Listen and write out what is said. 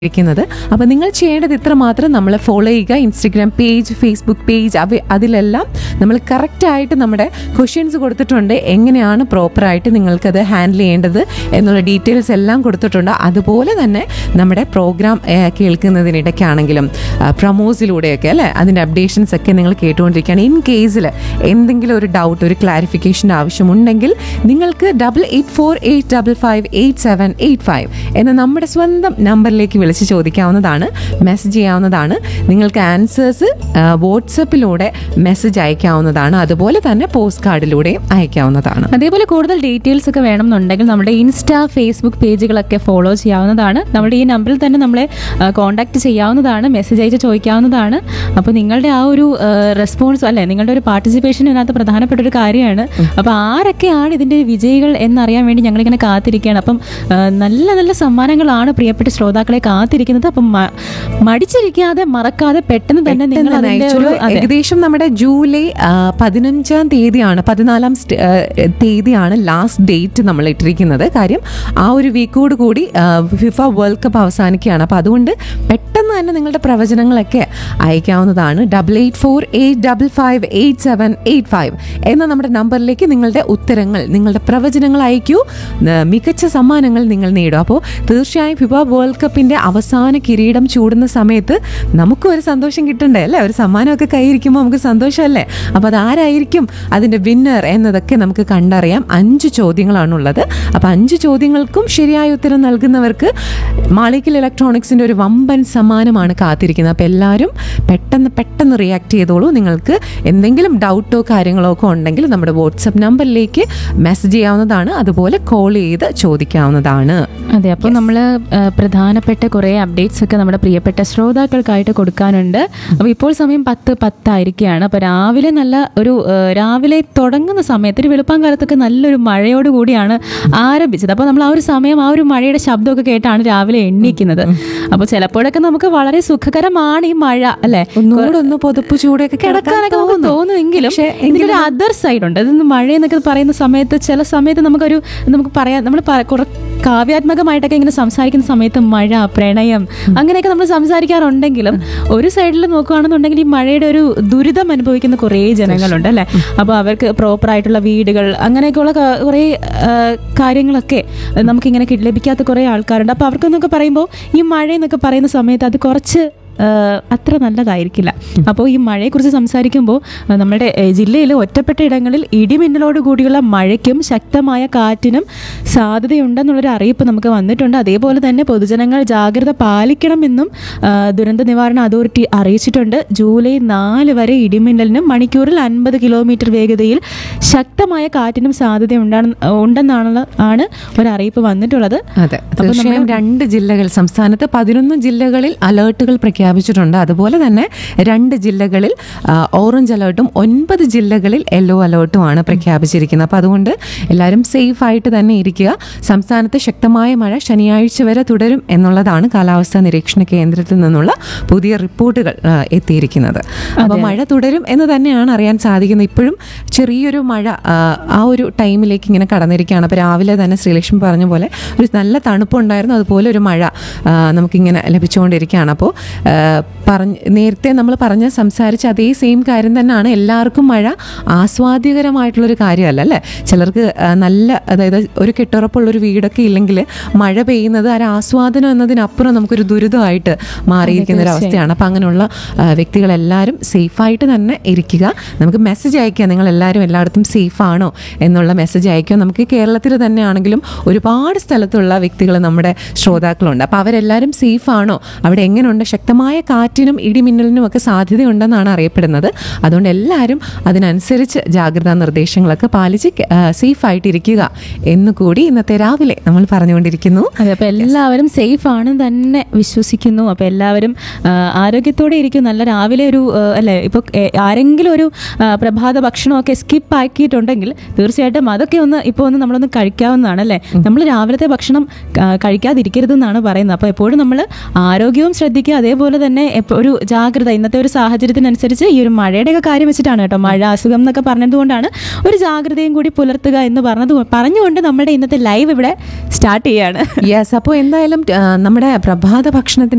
ഇരിക്കുന്നത് അപ്പോൾ നിങ്ങൾ ചെയ്യേണ്ടത് ഇത്ര മാത്രം നമ്മൾ ഫോളോ ചെയ്യുക ഇൻസ്റ്റഗ്രാം പേജ് ഫേസ്ബുക്ക് പേജ് അവ അതിലെല്ലാം നമ്മൾ കറക്റ്റായിട്ട് നമ്മുടെ ക്വസ്റ്റ്യൻസ് കൊടുത്തിട്ടുണ്ട് എങ്ങനെയാണ് പ്രോപ്പറായിട്ട് നിങ്ങൾക്കത് ഹാൻഡിൽ ചെയ്യേണ്ടത് എന്നുള്ള ഡീറ്റെയിൽസ് എല്ലാം കൊടുത്തിട്ടുണ്ട് അതുപോലെ തന്നെ നമ്മുടെ പ്രോഗ്രാം കേൾക്കുന്നതിനിടയ്ക്കാണെങ്കിലും പ്രൊമോസിലൂടെയൊക്കെ അല്ലേ അതിൻ്റെ അപ്ഡേഷൻസ് ഒക്കെ നിങ്ങൾ കേട്ടുകൊണ്ടിരിക്കുകയാണ് ഇൻ കേസിൽ എന്തെങ്കിലും ഒരു ഡൗട്ട് ഒരു ക്ലാരിഫിക്കേഷൻ്റെ ആവശ്യമുണ്ടെങ്കിൽ നിങ്ങൾക്ക് double eight four eight double five eight seven eight five എന്ന നമ്മുടെ സ്വന്തം നമ്പറിലേക്ക് വിളിച്ച് ചോദിക്കാവുന്നതാണ് മെസ്സേജ് ചെയ്യാവുന്നതാണ് നിങ്ങൾക്ക് ആൻസേഴ്സ് വാട്സപ്പിലൂടെ മെസ്സേജ് അയക്കാവുന്നതാണ് അതുപോലെ തന്നെ പോസ്റ്റ് കാർഡിലൂടെയും അയക്കാവുന്നതാണ് അതേപോലെ കൂടുതൽ ഡീറ്റെയിൽസ് ഒക്കെ വേണമെന്നുണ്ടെങ്കിൽ നമ്മുടെ ഇൻസ്റ്റാ ഫേസ്ബുക്ക് പേജുകളൊക്കെ ഫോളോ ചെയ്യാവുന്നതാണ് നമ്മുടെ ഈ നമ്പറിൽ തന്നെ നമ്മളെ കോൺടാക്ട് ചെയ്യാവുന്നതാണ് മെസ്സേജ് അയച്ച് ചോദിക്കാവുന്നതാണ് അപ്പോൾ നിങ്ങളുടെ ആ ഒരു റെസ്പോൺസ് അല്ലെ നിങ്ങളുടെ ഒരു പാർട്ടിസിപ്പേഷൻ ഇതിനകത്ത് പ്രധാനപ്പെട്ട ഒരു കാര്യമാണ് അപ്പോൾ ആരൊക്കെയാണ് ഇതിന്റെ വിജയികൾ എന്നറിയാൻ വേണ്ടി ഞങ്ങളിങ്ങനെ കാത്തിരിക്കുകയാണ് അപ്പം ആ, നല്ല നല്ല സമ്മാനങ്ങളാണ് പ്രിയപ്പെട്ട ശ്രോതാക്കളെ കാത്തിരിക്കുന്നത് അപ്പം മ- മടിച്ചിരിക്കാതെ മറക്കാതെ പെട്ടെന്ന് തന്നെ നിങ്ങൾ പെട്ടെന്ന് അതിന്റെ അയച്ചോളൂ. ഒരു അതെ ഏകദേശം നമ്മുടെ ജൂലൈ ആ, പതിനഞ്ചാം തീയതിയാണ് പതിനാലാം സ്റ്റ്- ആ, തീയതിയാണ് ലാസ്റ്റ് ഡേറ്റ് നമ്മൾ ഇട്ടിരിക്കുന്നത് കാര്യം ആ ഒരു വീക്കോട് കൂടി ആ, ഫിഫ വേൾഡ് കപ്പ് അവസാനിക്കുകയാണ് അപ്പോൾ അതുകൊണ്ട് പെട്ടെന്ന് തന്നെ നിങ്ങളുടെ പ്രവചനങ്ങളൊക്കെ അയക്കാവുന്നതാണ് double eight four eight double five eight seven eight five എന്ന നമ്മുടെ നമ്പറിലേക്ക് നിങ്ങളുടെ ഉത്തരങ്ങൾ നിങ്ങളുടെ പ്രവചനങ്ങൾ അയക്കൂ ന- മികച്ച സമ്മാനങ്ങൾ നിങ്ങൾ നേടും അപ്പോൾ തീർച്ചയായും ഫിഫ വേൾഡ് കപ്പിന്റെ അവസാന കിരീടം ചൂടുന്ന സമയത്ത് നമുക്കും ഒരു സന്തോഷം കിട്ടണ്ടേ അല്ലേ ഒരു സമ്മാനമൊക്കെ കൈയിരിക്കുമ്പോൾ നമുക്ക് സന്തോഷമല്ലേ അപ്പോൾ അതാരായിരിക്കും അതിന്റെ വിന്നർ എന്നതൊക്കെ നമുക്ക് കണ്ടറിയാം അഞ്ച് ചോദ്യങ്ങളാണുള്ളത് അപ്പോൾ അഞ്ച് ചോദ്യങ്ങൾക്കും ശരിയായ ഉത്തരം നൽകുന്നവർക്ക് മാളിക്കൽ ഇലക്ട്രോണിക്സിന്റെ ഒരു വമ്പൻ സമ്മാനമാണ് കാത്തിരിക്കുന്നത് അപ്പോൾ എല്ലാവരും പെട്ടെന്ന് പെട്ടെന്ന് റിയാക്ട് ചെയ്തോളൂ നിങ്ങൾക്ക് എന്തെങ്കിലും ഡൗട്ടോ കാര്യങ്ങളോ ഒക്കെ ഉണ്ടെങ്കിൽ നമ്മുടെ വാട്സപ്പ് നമ്പറിലേക്ക് മെസ്സേജ് ചെയ്യാവുന്നതാണ് അതുപോലെ കോൾ ചെയ്ത് ചോദിക്കാവുന്നതാണ് അതെ അപ്പോൾ നമ്മൾ പ്രധാനപ്പെട്ട കുറേ അപ്ഡേറ്റ്സ് ഒക്കെ നമ്മുടെ പ്രിയപ്പെട്ട ശ്രോതാക്കൾക്കായിട്ട് കൊടുക്കാനുണ്ട് അപ്പോൾ ഇപ്പോൾ സമയം പത്ത് പത്തായിരിക്കുകയാണ് അപ്പോൾ രാവിലെ നല്ല ഒരു ആ, രാവിലെ തുടങ്ങുന്ന സമയത്ത് ഒരു വെളുപ്പാങ്കാലത്തൊക്കെ നല്ലൊരു മഴയോട് കൂടിയാണ് ആരംഭിച്ചത് അപ്പോൾ നമ്മൾ ആ ഒരു സമയം ആ ഒരു മഴയുടെ ശബ്ദമൊക്കെ കേട്ടാണ് രാവിലെ എണ്ണീക്കുന്നത് അപ്പോൾ ചിലപ്പോഴൊക്കെ നമുക്ക് വളരെ സുഖകരമാണ് ഈ മഴ അല്ലേ ഒന്നുകൂടെ ഒന്ന് പൊതുപ്പ് ചൂടൊക്കെ കിടക്കാനൊക്കെ നമുക്ക് തോന്നുമെങ്കിലും പക്ഷേ ഇതിലൊരു അതർ സൈഡ് ഉണ്ട് ഇതൊന്ന് മഴ എന്നൊക്കെ പറയുന്ന സമയത്ത് ചില സമയത്ത് നമുക്കൊരു നമുക്ക് പറയാം നമ്മൾ കുറെ കാവ്യാത്മകമായിട്ടൊക്കെ ഇങ്ങനെ സംസാരിക്കുന്ന സമയത്ത് മഴ പ്രണയം അങ്ങനെയൊക്കെ നമ്മൾ സംസാരിക്കാറുണ്ടെങ്കിലും ഒരു സൈഡിൽ നോക്കുകയാണെന്നുണ്ടെങ്കിൽ ഈ മഴയുടെ ഒരു ദുരിതം അനുഭവിക്കുന്ന കുറേ ജനങ്ങളുണ്ട് അല്ലേ അപ്പോൾ അവർക്ക് പ്രോപ്പർ ആയിട്ടുള്ള വീടുകൾ അങ്ങനെയൊക്കെയുള്ള ക- കുറേ ആ, കാര്യങ്ങളൊക്കെ നമുക്കിങ്ങനെ കി- ലഭിക്കാത്ത കുറേ ആൾക്കാരുണ്ട് അപ്പോൾ അവർക്കെന്നൊക്കെ പറയുമ്പോൾ ഈ മഴ എന്നൊക്കെ പറയുന്ന സമയത്ത് അത് കുറച്ച് ആഹ് അത്ര നല്ലതായിരിക്കില്ല അപ്പോൾ ഈ മഴയെക്കുറിച്ച് സംസാരിക്കുമ്പോൾ ആഹ് നമ്മുടെ ഏഹ് ജില്ലയിൽ ഒറ്റപ്പെട്ട ഇടങ്ങളിൽ ഇടിമിന്നലോട് കൂടിയുള്ള മഴയ്ക്കും ശക്തമായ കാറ്റിനും സാധ്യതയുണ്ടെന്നുള്ളൊരു അറിയിപ്പ് നമുക്ക് വന്നിട്ടുണ്ട് അതേപോലെ തന്നെ പൊതുജനങ്ങൾ ജാഗ്രത പാലിക്കണമെന്നും ആഹ് ദുരന്ത നിവാരണ അതോറിറ്റി അറിയിച്ചിട്ടുണ്ട് ജൂലൈ നാല് വരെ ഇടിമിന്നലിനും മണിക്കൂറിൽ അൻപത് കിലോമീറ്റർ വേഗതയിൽ ശക്തമായ കാറ്റിനും സാധ്യത ഉണ്ടെന്നാണ് ആണ് ഒരു അറിയിപ്പ് വന്നിട്ടുള്ളത് അതെ തീർച്ചയായും രണ്ട് ജില്ലകൾ സംസ്ഥാനത്ത് പതിനൊന്ന് ജില്ലകളിൽ അലേർട്ടുകൾ പ്രഖ്യാപിച്ചിട്ടുണ്ട് അതുപോലെ തന്നെ രണ്ട് ജില്ലകളിൽ ആ, ഓറഞ്ച് അലേർട്ടും ഒൻപത് ജില്ലകളിൽ യെല്ലോ അലേർട്ടുമാണ് പ്രഖ്യാപിച്ചിരിക്കുന്നത് അപ്പോൾ അതുകൊണ്ട് എല്ലാവരും സേഫ് ആയിട്ട് തന്നെ ഇരിക്കുക സംസ്ഥാനത്ത് ശക്തമായ മഴ ശനിയാഴ്ച വരെ തുടരും എന്നുള്ളതാണ് കാലാവസ്ഥാ നിരീക്ഷണ കേന്ദ്രത്തിൽ നിന്നുള്ള പുതിയ റിപ്പോർട്ടുകൾ ആ, എത്തിയിരിക്കുന്നത് അപ്പോൾ മഴ തുടരും എന്ന് തന്നെയാണ് അറിയാൻ സാധിക്കുന്നത് ഇപ്പോഴും ചെറിയൊരു മഴ ആ, ആ ഒരു ടൈമിലേക്ക് ഇങ്ങനെ കടന്നിരിക്കുകയാണ് അപ്പോൾ രാവിലെ തന്നെ ശ്രീലക്ഷ്മി പറഞ്ഞ പോലെ ഒരു നല്ല തണുപ്പുണ്ടായിരുന്നു അതുപോലെ ഒരു മഴ ആ, നമുക്കിങ്ങനെ ലഭിച്ചുകൊണ്ടിരിക്കുകയാണ് അപ്പോൾ ആ, പറഞ്ഞ് നേരത്തെ നമ്മൾ പറഞ്ഞ സംസാരിച്ച അതേ സെയിം കാര്യം തന്നെയാണ് എല്ലാവർക്കും മഴ ആസ്വാദ്യകരമായിട്ടുള്ളൊരു കാര്യമല്ല അല്ലേ ചിലർക്ക് ആ, നല്ല അതായത് ഒരു കെട്ടുറപ്പുള്ളൊരു വീടൊക്കെ ഇല്ലെങ്കിൽ മഴ പെയ്യുന്നത് ആ ഒരു ആസ്വാദനം എന്നതിനപ്പുറം നമുക്കൊരു ദുരിതമായിട്ട് മാറിയിരിക്കുന്ന ഒരു അവസ്ഥയാണ് അപ്പം അങ്ങനെയുള്ള ആ, വ്യക്തികളെല്ലാവരും സേഫായിട്ട് തന്നെ ഇരിക്കുക നമുക്ക് മെസ്സേജ് അയക്കുക നിങ്ങൾ എല്ലാവരും എല്ലായിടത്തും സേഫ് ആണോ എന്നുള്ള മെസ്സേജ് അയക്കുക നമുക്ക് കേരളത്തിൽ തന്നെയാണെങ്കിലും ഒരുപാട് സ്ഥലത്തുള്ള വ്യക്തികൾ നമ്മുടെ ശ്രോതാക്കളുണ്ട് അപ്പോൾ അവരെല്ലാവരും സേഫ് ആണോ അവിടെ എങ്ങനെയുണ്ട് ശക്തമായ കാറ്റിനും ഇടിമിന്നലിനും ഒക്കെ സാധ്യതയുണ്ടെന്നാണ് അറിയപ്പെടുന്നത് അതുകൊണ്ട് എല്ലാവരും അതിനനുസരിച്ച് ജാഗ്രതാ നിർദ്ദേശങ്ങളൊക്കെ പാലിച്ച് സേഫ് ആയിട്ടിരിക്കുക എന്നുകൂടി ഇന്നത്തെ രാവിലെ നമ്മൾ പറഞ്ഞുകൊണ്ടിരിക്കുന്നു അതെ അപ്പൊ എല്ലാവരും സേഫ് ആണെന്ന് തന്നെ വിശ്വസിക്കുന്നു അപ്പൊ എല്ലാവരും ആ, ആരോഗ്യത്തോടെ ഇരിക്കും നല്ല രാവിലെ ഒരു ആ, അല്ലെ ഇപ്പൊ എ, ആരെങ്കിലും ഒരു ആ, പ്രഭാത ഭക്ഷണമൊക്കെ സ്കിപ്പ് ആക്കിയിട്ടുണ്ടെങ്കിൽ തീർച്ചയായിട്ടും അതൊക്കെ ഒന്ന് ഇപ്പോൾ ഒന്ന് നമ്മളൊന്ന് കഴിക്കാവുന്നതാണ് അല്ലേ നമ്മൾ രാവിലത്തെ ഭക്ഷണം ആ, കഴിക്കാതിരിക്കരുതെന്നാണ് പറയുന്നത് അപ്പോൾ എപ്പോഴും നമ്മൾ ആരോഗ്യവും ശ്രദ്ധിക്കുക അതേപോലെ തന്നെ എപ്പോ- ഒരു ജാഗ്രത ഇന്നത്തെ ഒരു സാഹചര്യത്തിനനുസരിച്ച് ഈ ഒരു മഴയുടെയൊക്കെ കാര്യം വെച്ചിട്ടാണ് കേട്ടോ മഴ അസുഖം എന്നൊക്കെ പറഞ്ഞതുകൊണ്ടാണ് ഒരു ജാഗ്രതയും കൂടി പുലർത്തുക എന്ന് പറഞ്ഞത് പറഞ്ഞുകൊണ്ട് നമ്മുടെ ഇന്നത്തെ ലൈവ് ഇവിടെ സ്റ്റാർട്ട് ചെയ്യാണ് യെസ് അപ്പോൾ എന്തായാലും ആ, നമ്മുടെ പ്രഭാത ഭക്ഷണത്തിന്